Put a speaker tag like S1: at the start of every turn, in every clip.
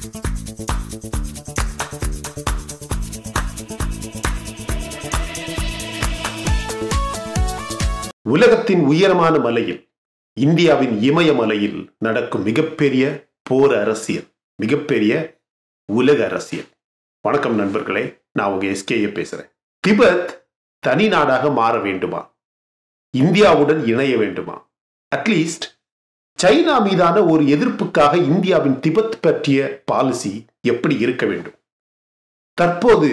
S1: உலகத்தின் உயரமான மலையில் இந்தியாவின் இமயமலையில் நடக்கும் மிகப்பெரிய போர் அரசியல் மிகப்பெரிய உலக அரசியல் வணக்கம் நண்பர்களே நான் உங்க எஸ்கேஏ பேசுறேன் திபெத் தனி நாடாக மாற வேண்டுமா இந்தியாவுடன் இணைய வேண்டுமா அட்லீஸ்ட் சைனா மீதான ஒரு எதிர்ப்புக்காக இந்தியாவின் திபெத் பற்றிய பாலிசி எப்படி இருக்க வேண்டும் தற்போது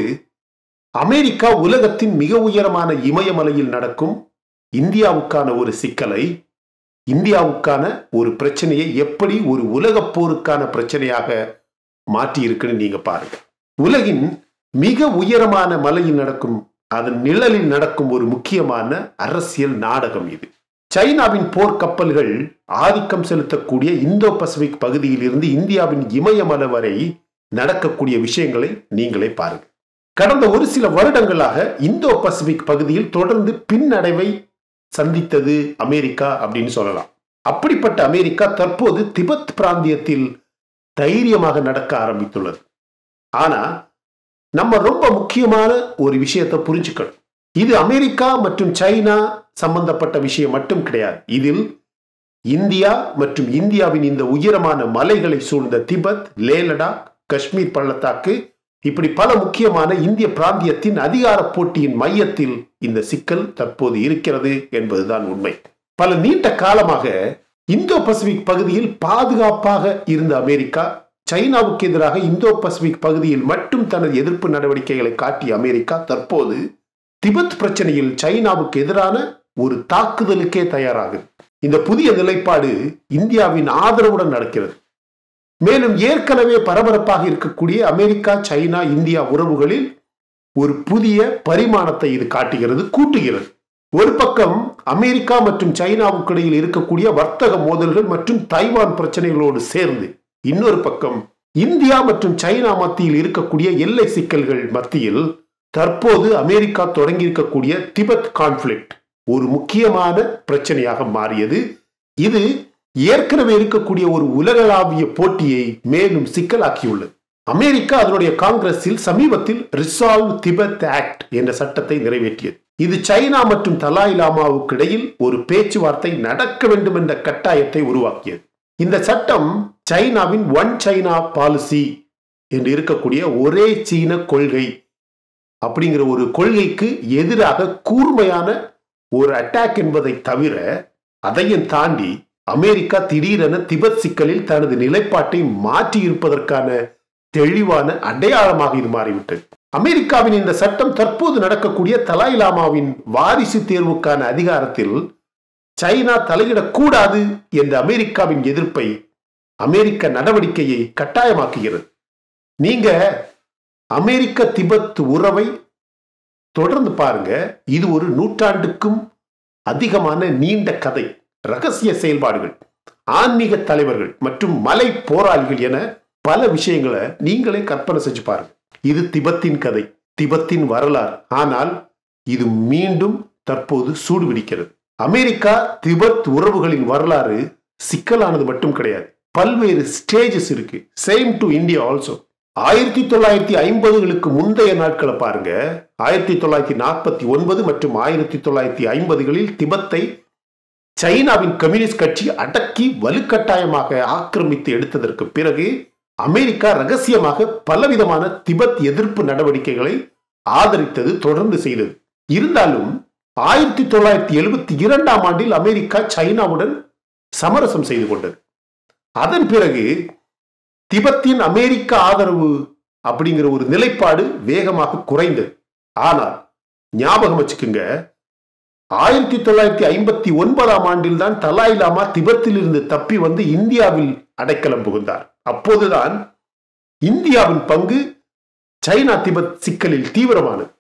S1: அமெரிக்கா உலகத்தின் மிக உயரமான இமயமலையில் நடக்கும் இந்தியாவுக்கான ஒரு சிக்கலை இந்தியாவுக்கான ஒரு பிரச்சனையை எப்படி ஒரு உலகப் போருக்கான பிரச்சனையாக மாற்றி இருக்குன்னு நீங்க பாருங்க உலகின் மிக உயரமான மலையில் நடக்கும் அதன் நிழலில் நடக்கும் ஒரு முக்கியமான அரசியல் நாடகம் இது சைனாவின் போர்க்கப்பல்கள் ஆதிக்கம் செலுத்தக்கூடிய இந்தோ பசிபிக் பகுதியில் இருந்து இந்தியாவின் இமயமலை வரை நடக்கக்கூடிய விஷயங்களை நீங்களே பாருங்க கடந்த ஒரு சில வருடங்களாக இந்தோ பசிபிக் பகுதியில் தொடர்ந்து பின்னடைவை சந்தித்தது அமெரிக்கா அப்படின்னு சொல்லலாம் அப்படிப்பட்ட அமெரிக்கா தற்போது திபெத் பிராந்தியத்தில் தைரியமாக நடக்க ஆரம்பித்துள்ளது ஆனா நம்ம ரொம்ப முக்கியமான ஒரு விஷயத்தை புரிஞ்சுக்கணும் இது அமெரிக்கா மற்றும் சைனா சம்பந்தப்பட்ட விஷயம் மட்டும் கிடையாது இதில் இந்தியா மற்றும் இந்தியாவின் இந்த உயரமான மலைகளை சூழ்ந்த திபெத் லேலடாக் காஷ்மீர் பள்ளத்தாக்கு இப்படி பல முக்கியமான இந்திய பிராந்தியத்தின் அதிகார போட்டியின் மையத்தில் இந்த சிக்கல் தற்போது இருக்கிறது என்பதுதான் உண்மை பல நீண்ட காலமாக இந்தோ பசிபிக் பகுதியில் பாதுகாப்பாக இருந்த அமெரிக்கா சைனாவுக்கு எதிராக இந்தோ பசிபிக் பகுதியில் மட்டும் தனது எதிர்ப்பு நடவடிக்கைகளை காட்டிய அமெரிக்கா தற்போது திபெத் பிரச்சனையில் சைனாவுக்கு எதிரான ஒரு தாக்குதலுக்கே தயாராகுது இந்த புதிய நிலைப்பாடு இந்தியாவின் ஆதரவுடன் நடக்கிறது மேலும் ஏற்கனவே பரபரப்பாக இருக்கக்கூடிய அமெரிக்கா சைனா இந்தியா உறவுகளில் ஒரு புதிய பரிமாணத்தை இது காட்டுகிறது கூட்டுகிறது ஒரு பக்கம் அமெரிக்கா மற்றும் சைனாவுக்கு இடையில் இருக்கக்கூடிய வர்த்தக மோதல்கள் மற்றும் தைவான் பிரச்சனைகளோடு சேர்ந்து இன்னொரு பக்கம் இந்தியா மற்றும் சைனா மத்தியில் இருக்கக்கூடிய எல்லை சிக்கல்கள் மத்தியில் தற்போது அமெரிக்கா தொடங்கி இருக்கக்கூடிய திபெத் கான்ஃபிளிக்ட் ஒரு முக்கியமான பிரச்சனையாக மாறியது இது ஏற்கனவே இருக்கக்கூடிய ஒரு உலகளாவிய போட்டியை மேலும் சிக்கலாக்கியுள்ளது அமெரிக்கா அதனுடைய காங்கிரஸில் சமீபத்தில் ரிசால்வ் திபெத் ஆக்ட் என்ற சட்டத்தை நிறைவேற்றியது இது சைனா மற்றும் தலாய் லாமாவுக்கு இடையில் ஒரு பேச்சுவார்த்தை நடக்க வேண்டும் என்ற கட்டாயத்தை உருவாக்கியது இந்த சட்டம் சைனாவின் ஒன் சைனா பாலிசி என்று இருக்கக்கூடிய ஒரே சீன கொள்கை அப்படிங்கிற ஒரு கொள்கைக்கு எதிராக கூர்மையான ஒரு அட்டாக் என்பதை தவிர அதையும் தாண்டி அமெரிக்கா திடீரென திபெத் சிக்கலில் தனது நிலைப்பாட்டை மாற்றி இருப்பதற்கான தெளிவான அடையாளமாக இது மாறிவிட்டது அமெரிக்காவின் இந்த சட்டம் தற்போது நடக்கக்கூடிய தலாய் லாமாவின் வாரிசு தேர்வுக்கான அதிகாரத்தில் சைனா தலையிடக்கூடாது என்ற அமெரிக்காவின் எதிர்ப்பை அமெரிக்க நடவடிக்கையை கட்டாயமாக்குகிறது நீங்க அமெரிக்க திபெத் உறவை தொடர்ந்து பாருங்க இது ஒரு நூற்றாண்டுக்கும் அதிகமான நீண்ட கதை ரகசிய செயல்பாடுகள் ஆன்மீக தலைவர்கள் மற்றும் மலை போராளிகள் என பல விஷயங்களை நீங்களே கற்பனை செஞ்சு பாருங்க இது திபத்தின் கதை திபத்தின் வரலாறு ஆனால் இது மீண்டும் தற்போது சூடுபிடிக்கிறது அமெரிக்கா திபெத் உறவுகளின் வரலாறு சிக்கலானது மட்டும் கிடையாது பல்வேறு ஸ்டேஜஸ் இருக்கு சேம் டு இந்தியா ஆல்சோ ஆயிரத்தி தொள்ளாயிரத்தி ஐம்பதுகளுக்கு முந்தைய நாட்களை பாருங்க ஆயிரத்தி தொள்ளாயிரத்தி நாற்பத்தி ஒன்பது மற்றும் ஆயிரத்தி தொள்ளாயிரத்தி ஐம்பதுகளில் திபத்தை சைனாவின் கம்யூனிஸ்ட் கட்சி அடக்கி வலுக்கட்டாயமாக ஆக்கிரமித்து எடுத்ததற்கு பிறகு அமெரிக்கா ரகசியமாக பலவிதமான திபெத் எதிர்ப்பு நடவடிக்கைகளை ஆதரித்தது தொடர்ந்து செய்தது இருந்தாலும் ஆயிரத்தி தொள்ளாயிரத்தி எழுபத்தி இரண்டாம் ஆண்டில் அமெரிக்கா சைனாவுடன் சமரசம் செய்து கொண்டது அதன் பிறகு திபெத்தின் அமெரிக்க ஆதரவு அப்படிங்கிற ஒரு நிலைப்பாடு வேகமாக குறைந்தது ஆனால் ஞாபகம் வச்சுக்கோங்க ஆயிரத்தி தொள்ளாயிரத்தி ஐம்பத்தி ஒன்பதாம் ஆண்டில் தான் தலாய் லாமா திபெத்தில் இருந்து தப்பி வந்து இந்தியாவில் அடைக்கலம் புகுந்தார் அப்போதுதான் இந்தியாவின் பங்கு சைனா திபெத் சிக்கலில் தீவிரமானது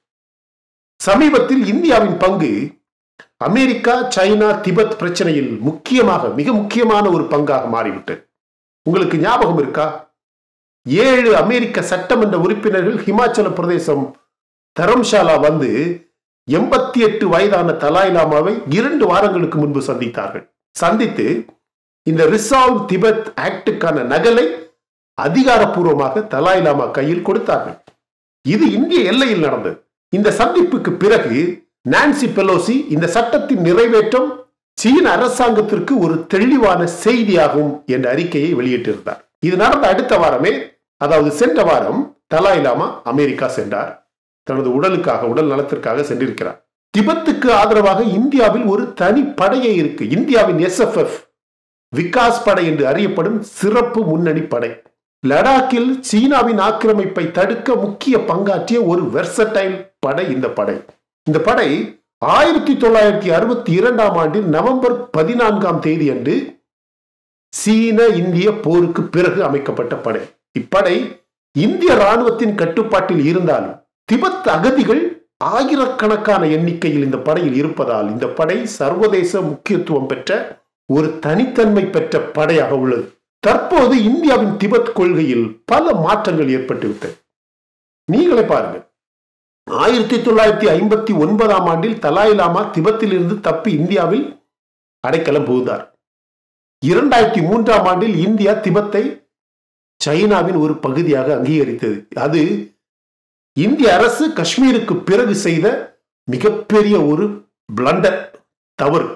S1: சமீபத்தில் இந்தியாவின் பங்கு அமெரிக்கா சைனா திபெத் பிரச்சனையில் முக்கியமாக மிக முக்கியமான ஒரு பங்காக மாறிவிட்டது உங்களுக்கு ஞாபகம் இருக்கா ஏழு அமெரிக்க சட்டமன்ற உறுப்பினர்கள் ஹிமாச்சல பிரதேசம் தரம்ஷாலா வந்து எண்பத்தி எட்டு வயதான தலாய் லாமாவை இரண்டு வாரங்களுக்கு முன்பு சந்தித்தார்கள் சந்தித்து இந்த ரிசால்வ் திபெத் ஆக்டுக்கான நகலை அதிகாரப்பூர்வமாக தலாய் லாமா கையில் கொடுத்தார்கள் இது இந்திய எல்லையில் நடந்தது இந்த சந்திப்புக்கு பிறகு நான்சி பெலோசி இந்த சட்டத்தின் நிறைவேற்றம் சீன அரசாங்கத்திற்கு ஒரு தெளிவான செய்தியாகும் என்ற அறிக்கையை வெளியிட்டிருந்தார் இது நடந்த அடுத்த வாரமே அதாவது சென்ற வாரம் தலாய் லாமா அமெரிக்கா சென்றார் தனது உடலுக்காக உடல் நலத்திற்காக சென்றிருக்கிறார் திபெத்துக்கு ஆதரவாக இந்தியாவில் ஒரு தனி படையே இருக்கு இந்தியாவின் எஸ்எஃப்எஃப் விகாஸ் படை என்று அறியப்படும் சிறப்பு முன்னணி படை லடாக்கில் சீனாவின் ஆக்கிரமிப்பை தடுக்க முக்கிய பங்காற்றிய ஒரு வெர்சடைல் படை இந்த படை இந்த படை ஆயிரத்தி தொள்ளாயிரத்தி அறுபத்தி இரண்டாம் ஆண்டில் நவம்பர் பதினான்காம் தேதி அன்று சீன இந்திய போருக்கு பிறகு அமைக்கப்பட்ட படை இப்படை இந்திய ராணுவத்தின் கட்டுப்பாட்டில் இருந்தாலும் திபெத் அகதிகள் ஆயிரக்கணக்கான எண்ணிக்கையில் இந்த படையில் இருப்பதால் இந்த படை சர்வதேச முக்கியத்துவம் பெற்ற ஒரு தனித்தன்மை பெற்ற படையாக உள்ளது தற்போது இந்தியாவின் திபெத் கொள்கையில் பல மாற்றங்கள் ஏற்பட்டுவிட்டது நீங்களே பாருங்கள் ஆயிரத்தி தொள்ளாயிரத்தி ஐம்பத்தி ஒன்பதாம் ஆண்டில் தலாய் லாமா திபெத்தில் இருந்து தப்பி இந்தியாவில் அடைக்கலம் புகுந்தார் இரண்டாயிரத்தி மூன்றாம் ஆண்டில் இந்தியா திபெத்தை சைனாவின் ஒரு பகுதியாக அங்கீகரித்தது அது இந்திய அரசு காஷ்மீருக்கு பிறகு செய்த மிகப்பெரிய ஒரு பிளண்டர் தவறு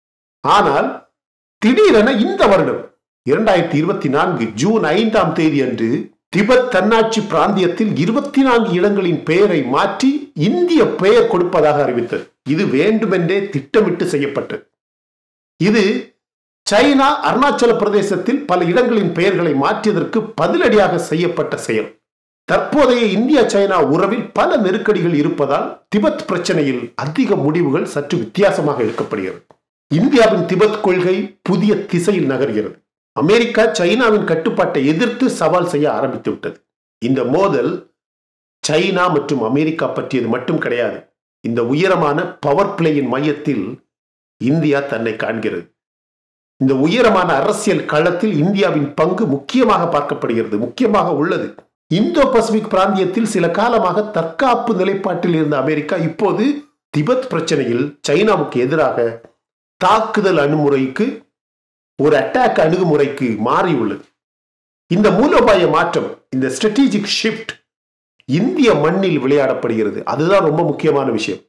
S1: ஆனால் திடீரென இந்த வருடம் இரண்டாயிரத்தி இருபத்தி நான்கு ஜூன் ஐந்தாம் தேதி அன்று திபெத் தன்னாட்சி பிராந்தியத்தில் இருபத்தி நான்கு இடங்களின் பெயரை மாற்றி இந்திய பெயர் கொடுப்பதாக அறிவித்தது இது வேண்டுமென்றே திட்டமிட்டு செய்யப்பட்டது இது சைனா அருணாச்சல பிரதேசத்தில் பல இடங்களின் பெயர்களை மாற்றியதற்கு பதிலடியாக செய்யப்பட்ட செயல் தற்போதைய இந்தியா சைனா உறவில் பல நெருக்கடிகள் இருப்பதால் திபெத் பிரச்சனையில் அதிக முடிவுகள் சற்று வித்தியாசமாக எடுக்கப்படுகிறது இந்தியாவின் திபெத் கொள்கை புதிய திசையில் நகர்கிறது அமெரிக்கா சைனாவின் கட்டுப்பாட்டை எதிர்த்து சவால் செய்ய ஆரம்பித்து விட்டது இந்த மோதல் சைனா மற்றும் அமெரிக்கா பற்றியது மட்டும் கிடையாது இந்த உயரமான பவர் பிளேயின் மையத்தில் இந்தியா தன்னை காண்கிறது இந்த உயரமான அரசியல் களத்தில் இந்தியாவின் பங்கு முக்கியமாக பார்க்கப்படுகிறது முக்கியமாக உள்ளது இந்தோ பசிபிக் பிராந்தியத்தில் சில காலமாக தற்காப்பு நிலைப்பாட்டில் இருந்த அமெரிக்கா இப்போது திபெத் பிரச்சனையில் சைனாவுக்கு எதிராக தாக்குதல் அணுமுறைக்கு ஒரு அட்டாக் அணுகுமுறைக்கு மாறியுள்ளது இந்த மூலோபாய மாற்றம் இந்த ஸ்ட்ராட்டஜிக் ஷிஃப்ட் இந்திய மண்ணில் விளையாடப்படுகிறது அதுதான் ரொம்ப முக்கியமான விஷயம்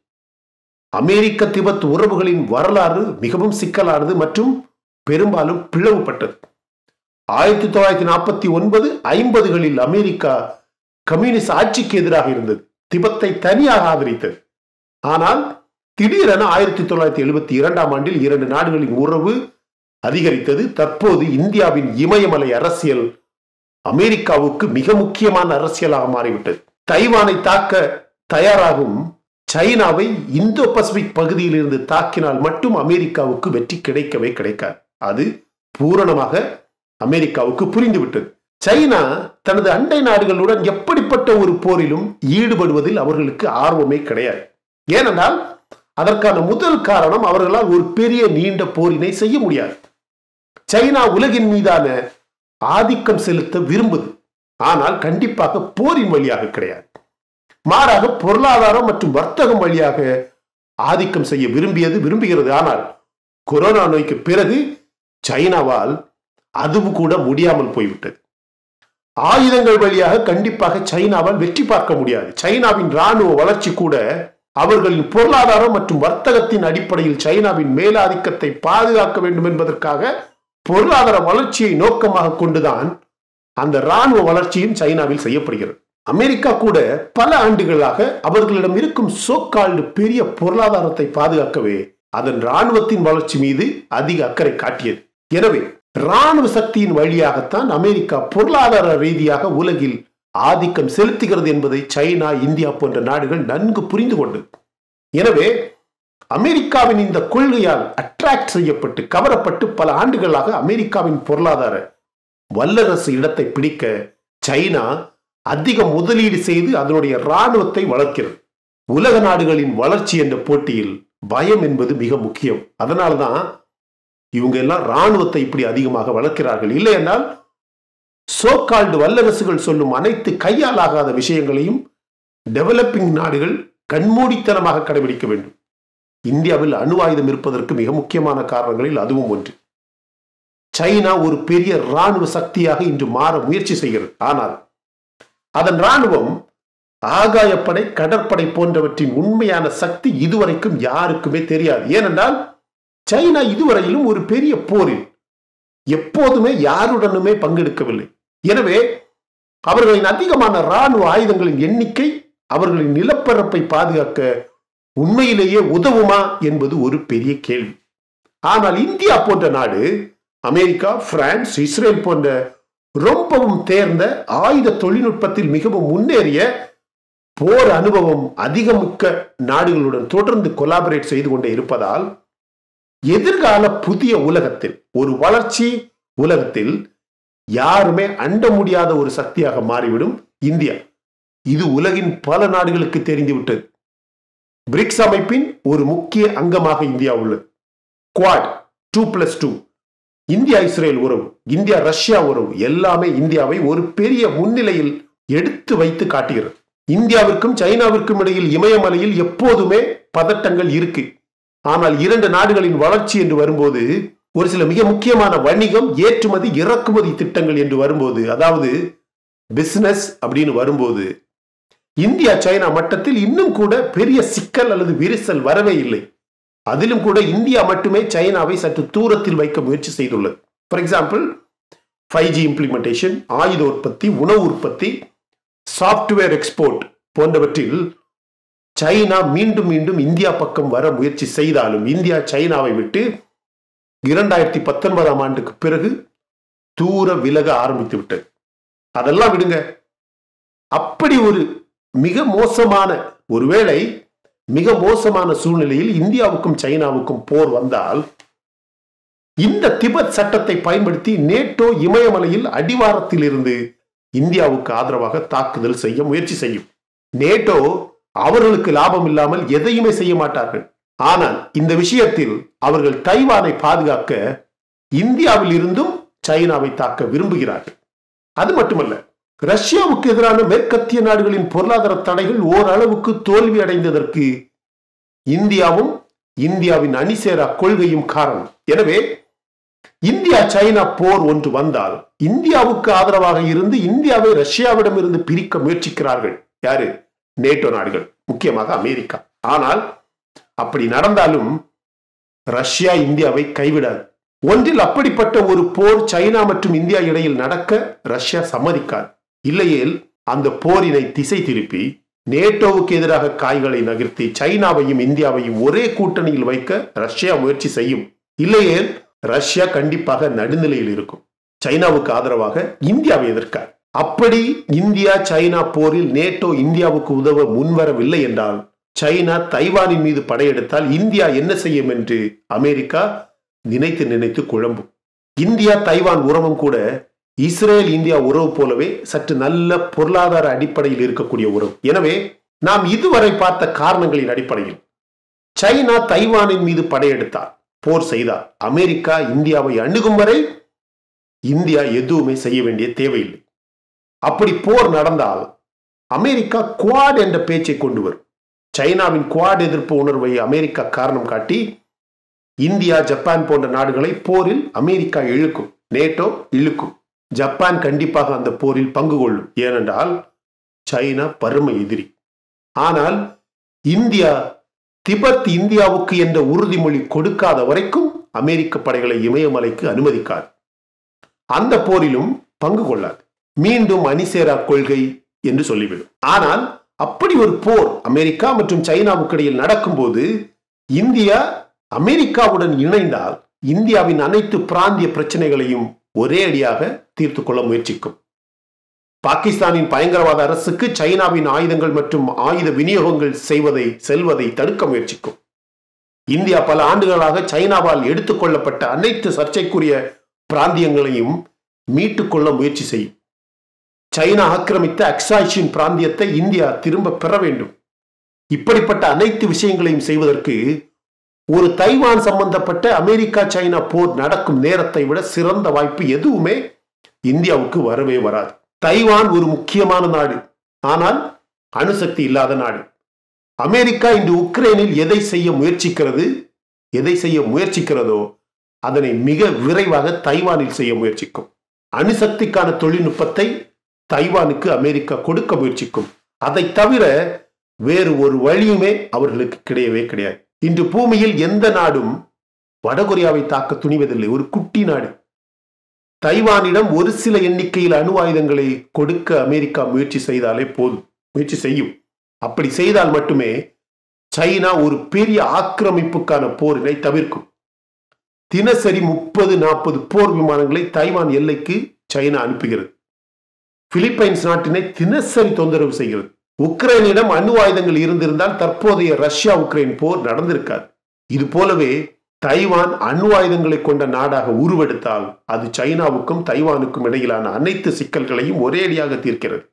S1: அமெரிக்க திபெத் உறவுகளின் வரலாறு மிகவும் சிக்கலானது மற்றும் பெரும்பாலும் பிளவுபட்டது ஆயிரத்தி தொள்ளாயிரத்தி நாற்பத்தி ஒன்பது ஐம்பதுகளில் அமெரிக்கா கம்யூனிஸ்ட் ஆட்சிக்கு எதிராக இருந்தது திபெத்தை தனியாக ஆதரித்தது ஆனால் திடீரென ஆயிரத்தி தொள்ளாயிரத்தி எழுபத்தி இரண்டாம் ஆண்டில் இரண்டு நாடுகளின் உறவு அதிகரித்தது தற்போது இந்தியாவின் இமயமலை அரசியல் அமெரிக்காவுக்கு மிக முக்கியமான அரசியலாக மாறிவிட்டது தைவானை தாக்க தயாராகும் சைனாவை இந்தோ பசிபிக் பகுதியில் இருந்து தாக்கினால் மட்டும் அமெரிக்காவுக்கு வெற்றி கிடைக்கவே கிடைக்காது அது பூரணமாக அமெரிக்காவுக்கு புரிந்துவிட்டது சைனா தனது அண்டை நாடுகளுடன் எப்படிப்பட்ட ஒரு போரிலும் ஈடுபடுவதில் அவர்களுக்கு ஆர்வமே கிடையாது ஏனென்றால் அதற்கான முதல் காரணம் அவர்களால் ஒரு பெரிய நீண்ட போரினை செய்ய முடியாது சைனா உலகின் மீதான ஆதிக்கம் செலுத்த விரும்புது ஆனால் கண்டிப்பாக போரின் வழியாக கிடையாது மாறாக பொருளாதாரம் மற்றும் வர்த்தகம் வழியாக ஆதிக்கம் செய்ய விரும்பியது விரும்புகிறது ஆனால் கொரோனா நோய்க்கு பிறகு சைனாவால் அதுவும் கூட முடியாமல் போய்விட்டது ஆயுதங்கள் வழியாக கண்டிப்பாக சைனாவால் வெற்றி பார்க்க முடியாது சைனாவின் ராணுவ வளர்ச்சி கூட அவர்களின் பொருளாதாரம் மற்றும் வர்த்தகத்தின் அடிப்படையில் சைனாவின் மேலாதிக்கத்தை பாதுகாக்க வேண்டும் என்பதற்காக பொருளாதார வளர்ச்சியை நோக்கமாக கொண்டுதான் அந்த ராணுவ வளர்ச்சியும் சைனாவில் செய்யப்படுகிறது அமெரிக்கா கூட பல ஆண்டுகளாக அவர்களிடம் இருக்கும் சோக்கால்டு பெரிய பொருளாதாரத்தை பாதுகாக்கவே அதன் ராணுவத்தின் வளர்ச்சி மீது அதிக அக்கறை காட்டியது எனவே ராணுவ சக்தியின் வழியாகத்தான் அமெரிக்கா பொருளாதார ரீதியாக உலகில் ஆதிக்கம் செலுத்துகிறது என்பதை சைனா இந்தியா போன்ற நாடுகள் நன்கு புரிந்து கொண்டது எனவே அமெரிக்காவின் இந்த கொள்கையால் அட்ராக்ட் செய்யப்பட்டு கவரப்பட்டு பல ஆண்டுகளாக அமெரிக்காவின் பொருளாதார வல்லரசு இடத்தை பிடிக்க சைனா அதிக முதலீடு செய்து அதனுடைய இராணுவத்தை வளர்க்கிறது உலக நாடுகளின் வளர்ச்சி என்ற போட்டியில் பயம் என்பது மிக முக்கியம் அதனால்தான் இவங்க எல்லாம் இராணுவத்தை இப்படி அதிகமாக வளர்க்கிறார்கள் இல்லை என்றால் சோகால்டு வல்லரசுகள் சொல்லும் அனைத்து கையால் ஆகாத விஷயங்களையும் டெவலப்பிங் நாடுகள் கண்மூடித்தனமாக கடைபிடிக்க வேண்டும் இந்தியாவில் அணு ஆயுதம் இருப்பதற்கு மிக முக்கியமான காரணங்களில் அதுவும் ஒன்று சைனா ஒரு பெரிய ராணுவ சக்தியாக இன்று மாற முயற்சி செய்கிறது ஆனால் அதன் ராணுவம் ஆகாயப்படை கடற்படை போன்றவற்றின் உண்மையான சக்தி இதுவரைக்கும் யாருக்குமே தெரியாது ஏனென்றால் சைனா இதுவரையிலும் ஒரு பெரிய போரில் எப்போதுமே யாருடனுமே பங்கெடுக்கவில்லை எனவே அவர்களின் அதிகமான ராணுவ ஆயுதங்களின் எண்ணிக்கை அவர்களின் நிலப்பரப்பை பாதுகாக்க உண்மையிலேயே உதவுமா என்பது ஒரு பெரிய கேள்வி ஆனால் இந்தியா போன்ற நாடு அமெரிக்கா பிரான்ஸ் இஸ்ரேல் போன்ற ரொம்பவும் தேர்ந்த ஆயுத தொழில்நுட்பத்தில் மிகவும் முன்னேறிய போர் அனுபவம் அதிகமிக்க நாடுகளுடன் தொடர்ந்து கொலாபரேட் செய்து கொண்டே இருப்பதால் எதிர்கால புதிய உலகத்தில் ஒரு வளர்ச்சி உலகத்தில் யாருமே அண்ட முடியாத ஒரு சக்தியாக மாறிவிடும் இந்தியா இது உலகின் பல நாடுகளுக்கு தெரிந்துவிட்டது பிரிக்ஸ் அமைப்பின் ஒரு முக்கிய அங்கமாக இந்தியா உள்ளது Quad two plus two India Israel உறவு இந்தியா ரஷ்யா உறவு எல்லாமே இந்தியாவை ஒரு பெரிய முன்னிலையில் எடுத்து வைத்து காட்டுகிறது இந்தியாவிற்கும் சைனாவிற்கும் இடையில் இமயமலையில் எப்போதுமே பதட்டங்கள் இருக்கு ஆனால் இரண்டு நாடுகளின் வளர்ச்சி என்று வரும்போது ஒரு சில மிக முக்கியமான வணிகம் ஏற்றுமதி இறக்குமதி திட்டங்கள் என்று வரும்போது அதாவது பிசினஸ் அப்படின்னு வரும்போது இந்தியா சைனா மட்டத்தில் இன்னும் கூட பெரிய சிக்கல் அல்லது விரிசல் வரவே இல்லை அதிலும் கூட இந்தியா மட்டுமே சைனாவை சற்று தூரத்தில் வைக்க முயற்சி செய்துள்ளது for example five G implementation ஆயுத உற்பத்தி உணவு உற்பத்தி சாப்ட்வேர் எக்ஸ்போர்ட் போன்றவற்றில் சைனா மீண்டும் மீண்டும் இந்தியா பக்கம் வர முயற்சி செய்தாலும் இந்தியா சைனாவை விட்டு இரண்டாயிரத்தி பத்தொன்பதாம் ஆண்டுக்கு பிறகு தூர விலக ஆரம்பித்து விட்டது அதெல்லாம் விடுங்க அப்படி ஒரு மிக மோசமான ஒருவேளை மிக மோசமான சூழ்நிலையில் இந்தியாவுக்கும் சைனாவுக்கும் போர் வந்தால் இந்த திபெத் சட்டத்தை பயன்படுத்தி நேட்டோ இமயமலையில் அடிவாரத்தில் இருந்து இந்தியாவுக்கு ஆதரவாக தாக்குதல் செய்ய முயற்சி செய்யும் நேட்டோ அவர்களுக்கு லாபம் இல்லாமல் எதையுமே செய்ய மாட்டார்கள் ஆனால் இந்த விஷயத்தில் அவர்கள் தைவானை பாதுகாக்க இந்தியாவில் இருந்தும் சைனாவை தாக்க விரும்புகிறார்கள் அது மட்டுமல்ல ரஷ்யாவுக்கு எதிரான மேற்கத்திய நாடுகளின் பொருளாதார தடைகள் ஓரளவுக்கு தோல்வி அடைந்ததற்கு இந்தியாவும் இந்தியாவின் அணிசேரா கொள்கையும் காரணம் எனவே இந்தியா சைனா போர் ஒன்று வந்தால் இந்தியாவுக்கு ஆதரவாக இருந்து இந்தியாவை ரஷ்யாவிடம் இருந்து பிரிக்க முயற்சிக்கிறார்கள் யாரு நேட்டோ நாடுகள் முக்கியமாக அமெரிக்கா ஆனால் அப்படி நடந்தாலும் ரஷ்யா இந்தியாவை கைவிடாது ஒன்றில் அப்படிப்பட்ட ஒரு போர் சைனா மற்றும் இந்தியா இடையில் நடக்க ரஷ்யா சம்மதிக்காது இல்லையேல் அந்த போரினை திசை திருப்பி நேட்டோவுக்கு எதிராக காய்களை நகர்த்தி சைனாவையும் இந்தியாவையும் ஒரே கூட்டணியில் வைக்க ரஷ்யா முயற்சி செய்யும் இல்லையேல் ரஷ்யா கண்டிப்பாக நடுநிலையில் இருக்கும் சைனாவுக்கு ஆதரவாக இந்தியாவை எதிர்க்கார் அப்படி இந்தியா சைனா போரில் நேட்டோ இந்தியாவுக்கு உதவ முன்வரவில்லை என்றால் சைனா தைவானின் மீது படையெடுத்தால் இந்தியா என்ன செய்யும் என்று அமெரிக்கா நினைத்து நினைத்து குழம்பும் இந்தியா தைவான் உறவும் கூட இஸ்ரேல் இந்தியா உறவு போலவே சற்று நல்ல பொருளாதார அடிப்படையில் இருக்கக்கூடிய உறவு எனவே நாம் இதுவரை பார்த்த காரணங்களின் அடிப்படையில் சைனா தைவானின் மீது படையெடுத்தார் போர் செய்தார் அமெரிக்கா இந்தியாவை அணுகும் வரை இந்தியா எதுவுமே செய்ய வேண்டிய தேவையில்லை அப்படி போர் நடந்தால் அமெரிக்கா குவாட் என்ற பேச்சை கொண்டு வரும் சைனாவின் குவாட் எதிர்ப்பு உணர்வை அமெரிக்கா காரணம் காட்டி இந்தியா ஜப்பான் போன்ற நாடுகளை போரில் அமெரிக்கா இழுக்கும் நேட்டோ இழுக்கும் ஜப்பான் கண்டிப்பாக அந்த போரில் பங்கு கொள்ளும் ஏனென்றால் சைனா பருமை எதிரி ஆனால் இந்தியா திபெத் இந்தியாவுக்கு என்ற உறுதிமொழி கொடுக்காத வரைக்கும் அமெரிக்க படைகளை இமயமலைக்கு அனுமதிக்காது அந்த போரிலும் பங்கு கொள்ளாது மீண்டும் அணிசேரா கொள்கை என்று சொல்லிவிடும் ஆனால் அப்படி ஒரு போர் அமெரிக்கா மற்றும் சைனாவுக்கு இடையில் நடக்கும்போது இந்தியா அமெரிக்காவுடன் இணைந்தால் இந்தியாவின் அனைத்து பிராந்திய பிரச்சனைகளையும் ஒரே அடியாக தீர்த்து கொள்ள முயற்சிக்கும் பாகிஸ்தானின் பயங்கரவாத அரசுக்கு சைனாவின் ஆயுதங்கள் மற்றும் ஆயுத விநியோகங்கள் செய்வதை செல்வதை தடுக்க முயற்சிக்கும் இந்தியா பல ஆண்டுகளாக சைனாவால் எடுத்துக்கொள்ளப்பட்ட அனைத்து சர்ச்சைக்குரிய பிராந்தியங்களையும் மீட்டுக்கொள்ள முயற்சி செய்யும் சைனா ஆக்கிரமித்த அக்சாய்ச்சின் பிராந்தியத்தை இந்தியா திரும்ப பெற வேண்டும் இப்படிப்பட்ட அனைத்து விஷயங்களையும் செய்வதற்கு ஒரு தைவான் சம்பந்தப்பட்ட அமெரிக்கா சைனா போர் நடக்கும் நேரத்தை விட சிறந்த வாய்ப்பு எதுவுமே இந்தியாவுக்கு வரவே வராது தைவான் ஒரு முக்கியமான நாடு ஆனால் அணுசக்தி இல்லாத நாடு அமெரிக்கா இன்று உக்ரைனில் எதை செய்ய முயற்சிக்கிறது எதை செய்ய முயற்சிக்கிறதோ அதனை மிக விரைவாக தைவானில் செய்ய முயற்சிக்கும் அணுசக்திக்கான தொழில்நுட்பத்தை தைவானுக்கு அமெரிக்கா கொடுக்க முயற்சிக்கும் அதை தவிர வேறு ஒரு வழியுமே அவர்களுக்கு கிடையவே கிடையாது இன்று பூமியில் எந்த நாடும் வடகொரியாவை தாக்க துணிவதில்லை ஒரு குட்டி நாடு தைவானிடம் ஒரு சில எண்ணிக்கையில் அணு ஆயுதங்களை கொடுக்க அமெரிக்கா முயற்சி செய்தாலே போதும் முயற்சி செய்யும் அப்படி செய்தால் மட்டுமே சைனா ஒரு பெரிய ஆக்கிரமிப்புக்கான போரினை தவிர்க்கும் தினசரி முப்பது நாற்பது போர் விமானங்களை தைவான் எல்லைக்கு சைனா அனுப்புகிறது பிலிப்பைன்ஸ் நாட்டினை தினசரி தொந்தரவு செய்கிறது உக்ரைனிடம் அணு ஆயுதங்கள் இருந்திருந்தால் தற்போதைய ரஷ்யா உக்ரைன் போர் நடந்திருக்காது இது போலவே தைவான் அணு ஆயுதங்களை கொண்ட நாடாக உருவெடுத்தால் அது சைனாவுக்கும் தைவானுக்கும் இடையிலான அனைத்து சிக்கல்களையும் ஒரேடியாக தீர்க்கிறது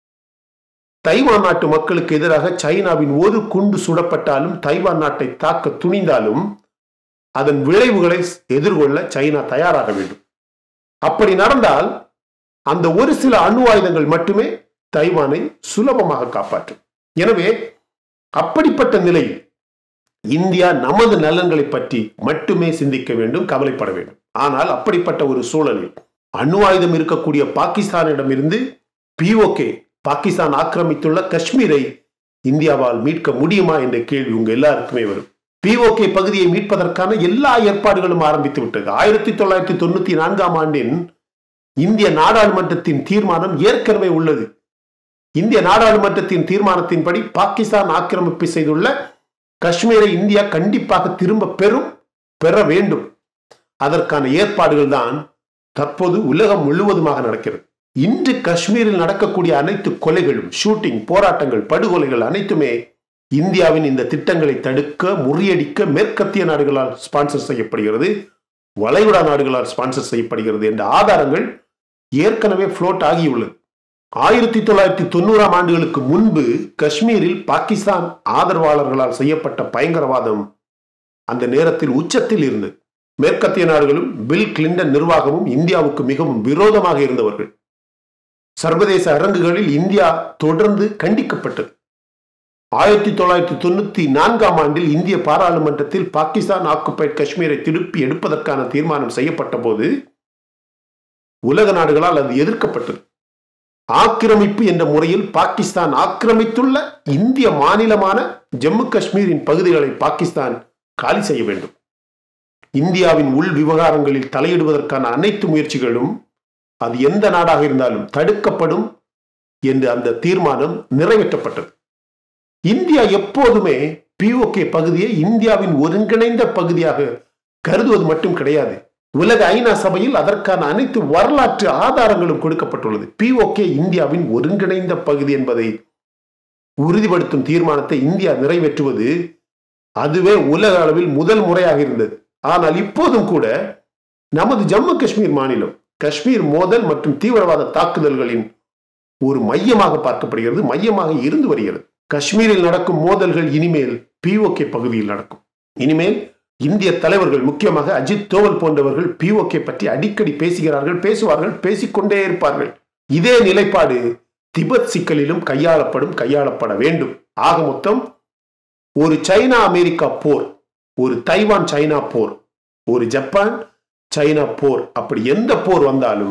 S1: தைவான் நாட்டு மக்களுக்கு எதிராக சைனாவின் ஒரு குண்டு சுடப்பட்டாலும் தைவான் நாட்டை தாக்க துணிந்தாலும் அதன் விளைவுகளை எதிர்கொள்ள சைனா தயாராக வேண்டும் அப்படி நடந்தால் அந்த ஒரு சில அணு ஆயுதங்கள் மட்டுமே தைவானை சுலபமாக காப்பாற்றும் எனவே அப்படிப்பட்ட நிலையில் இந்தியா நமது நலன்களை பற்றி மட்டுமே சிந்திக்க வேண்டும் கவலைப்பட வேண்டும் ஆனால் அப்படிப்பட்ட ஒரு சூழலில் அணு ஆயுதம் இருக்கக்கூடிய பாகிஸ்தானிடமிருந்து பிஓகே பாகிஸ்தான் ஆக்கிரமித்துள்ள காஷ்மீரை இந்தியாவால் மீட்க முடியுமா என்ற கேள்வி உங்க எல்லாருக்குமே வரும் பிஓகே பகுதியை மீட்பதற்கான எல்லா ஏற்பாடுகளும் ஆரம்பித்து விட்டது ஆயிரத்தி தொள்ளாயிரத்தி தொண்ணூத்தி நான்காம் ஆண்டின் இந்திய நாடாளுமன்றத்தின் தீர்மானம் ஏற்கனவே உள்ளது இந்திய நாடாளுமன்றத்தின் தீர்மானத்தின்படி பாகிஸ்தான் ஆக்கிரமிப்பு செய்துள்ள காஷ்மீரை இந்தியா கண்டிப்பாக திரும்ப பெறும் பெற வேண்டும் அதற்கான ஏற்பாடுகள் தான் தற்போது உலகம் முழுவதுமாக நடக்கிறது இன்று காஷ்மீரில் நடக்கக்கூடிய அனைத்து கொலைகளும் ஷூட்டிங் போராட்டங்கள் படுகொலைகள் அனைத்துமே இந்தியாவின் இந்த திட்டங்களை தடுக்க முறியடிக்க மேற்கத்திய நாடுகளால் ஸ்பான்சர் செய்யப்படுகிறது வளைகுடா நாடுகளால் ஸ்பான்சர் செய்யப்படுகிறது என்ற ஆதாரங்கள் ஏற்கனவே ஃப்ளோட் ஆகியுள்ளது ஆயிரத்தி தொள்ளாயிரத்தி தொண்ணூறாம் ஆண்டுகளுக்கு முன்பு காஷ்மீரில் பாகிஸ்தான் ஆதரவாளர்களால் செய்யப்பட்ட பயங்கரவாதம் அந்த நேரத்தில் உச்சத்தில் இருந்தது மேற்கத்திய நாடுகளும் பில் கிளின்டன் நிர்வாகமும் இந்தியாவுக்கு மிகவும் விரோதமாக இருந்தவர்கள் சர்வதேச அரங்குகளில் இந்தியா தொடர்ந்து கண்டிக்கப்பட்டது ஆயிரத்தி தொள்ளாயிரத்தி தொண்ணூத்தி நான்காம் ஆண்டில் இந்திய பாராளுமன்றத்தில் பாகிஸ்தான் ஆக்குபைட் காஷ்மீரை திருப்பி எடுப்பதற்கான தீர்மானம் செய்யப்பட்ட போது உலக நாடுகளால் அது எதிர்க்கப்பட்டது ஆக்கிரமிப்பு என்ற முறையில் பாகிஸ்தான் ஆக்கிரமித்துள்ள இந்திய மாநிலமான ஜம்மு காஷ்மீரின் பகுதிகளை பாகிஸ்தான் காலி செய்ய வேண்டும் இந்தியாவின் உள் விவகாரங்களில் தலையிடுவதற்கான அனைத்து முயற்சிகளும் அது எந்த நாடாக இருந்தாலும் தடுக்கப்படும் என்று அந்த தீர்மானம் நிறைவேற்றப்பட்டது இந்தியா எப்போதுமே பிஓகே பகுதியை இந்தியாவின் ஒருங்கிணைந்த பகுதியாக கருதுவது மட்டும் கிடையாது உலக ஐநா சபையில் அதற்கான அனைத்து வரலாற்று ஆதாரங்களும் கொடுக்கப்பட்டுள்ளது பிஓகே இந்தியாவின் ஒருங்கிணைந்த பகுதி என்பதை உறுதிப்படுத்தும் தீர்மானத்தை இந்தியா நிறைவேற்றுவது அதுவே உலக அளவில் முதல் முறையாக இருந்தது ஆனால் இப்போதும் கூட நமது ஜம்மு காஷ்மீர் மாநிலம் காஷ்மீர் மோதல் மற்றும் தீவிரவாத தாக்குதல்களின் ஒரு மையமாக பார்க்கப்படுகிறது மையமாக இருந்து வருகிறது காஷ்மீரில் நடக்கும் மோதல்கள் இனிமேல் பிஓகே பகுதியில் நடக்கும் இனிமேல் இந்திய தலைவர்கள் முக்கியமாக அஜித் தோவல் போன்றவர்கள் பிஓகே பற்றி அடிக்கடி பேசுகிறார்கள் பேசுவார்கள் பேசிக்கொண்டே இருப்பார்கள் இதே நிலைப்பாடு திபெத் சிக்கலிலும் கையாளப்படும் கையாளப்பட வேண்டும் ஆக மொத்தம் ஒரு சைனா அமெரிக்கா போர் ஒரு தைவான் சைனா போர் ஒரு ஜப்பான் சைனா போர் அப்படி எந்த போர் வந்தாலும்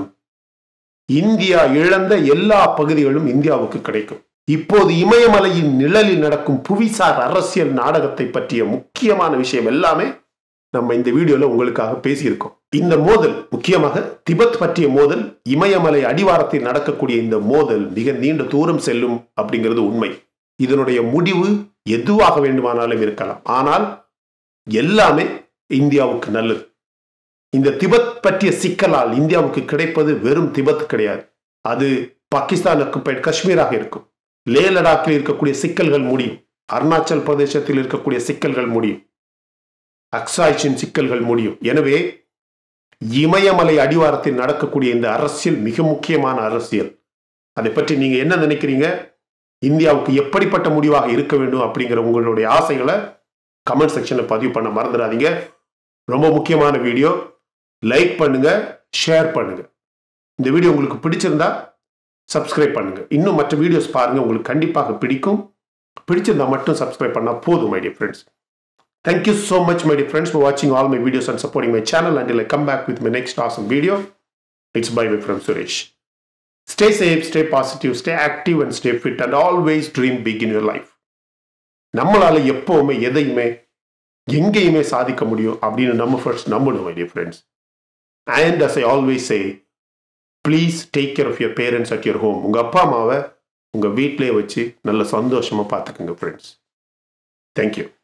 S1: இந்தியா இழந்த எல்லா பகுதிகளும் இந்தியாவுக்கு கிடைக்கும் இப்போது இமயமலையின் நிழலில் நடக்கும் புவிசார் அரசியல் நாடகத்தை பற்றிய முக்கியமான விஷயம் எல்லாமே நம்ம இந்த வீடியோல உங்களுக்காக பேசியிருக்கோம் இந்த மோதல் முக்கியமாக திபெத் பற்றிய மோதல் இமயமலை அடிவாரத்தில் நடக்கக்கூடிய இந்த மோதல் மிக நீண்ட தூரம் செல்லும் அப்படிங்கிறது உண்மை இதனுடைய முடிவு எதுவாக வேண்டுமானாலும் இருக்கலாம் ஆனால் எல்லாமே இந்தியாவுக்கு நல்லது இந்த திபெத் பற்றிய சிக்கலால் இந்தியாவுக்கு கிடைப்பது வெறும் திபெத் கிடையாது அது பாகிஸ்தானுக்கு காஷ்மீராக இருக்கும் லே லடாக்கில் இருக்கக்கூடிய சிக்கல்கள் முடியும் அருணாச்சல் பிரதேசத்தில் இருக்கக்கூடிய சிக்கல்கள் முடியும் அக்சாய்ச்சின் சிக்கல்கள் முடியும் எனவே இமயமலை அடிவாரத்தில் நடக்கக்கூடிய இந்த அரசியல் மிக முக்கியமான அரசியல் அதை பற்றி நீங்க என்ன நினைக்கிறீங்க இந்தியாவுக்கு எப்படிப்பட்ட முடிவாக இருக்க வேண்டும் அப்படிங்கிற உங்களுடைய ஆசைகளை கமெண்ட் செக்ஷன்ல பதிவு பண்ண மறந்துடாதீங்க ரொம்ப முக்கியமான வீடியோ லைக் பண்ணுங்க ஷேர் பண்ணுங்க இந்த வீடியோ உங்களுக்கு பிடிச்சிருந்தா சப்ஸ்கிரைப் பண்ணுங்க இன்னும் மற்ற வீடியோஸ் பாருங்க உங்களுக்கு கண்டிப்பாக பிடிக்கும் பிடிச்சிருந்தா மட்டும் சப்ஸ்கிரைப் பண்ணா போதும் my dear friends Thank you so much, my dear friends, for watching all my videos and supporting my channel. Until I come back with my next awesome video, it's bye bye from Suresh. Stay safe, stay positive, stay active, and stay fit, and always dream big in your life. நம்மளால எப்பவுமே எதையுமே எங்கேயுமே சாதிக்க முடியும் அப்படின்னு நம்ம first நம்பணும் my dear friends and as I always say please take care of your parents at your home உங்கள் அப்பா அம்மாவை உங்கள் வீட்டிலே வச்சு நல்ல சந்தோஷமாக பார்த்துக்குங்க ஃப்ரெண்ட்ஸ் தேங்க்யூ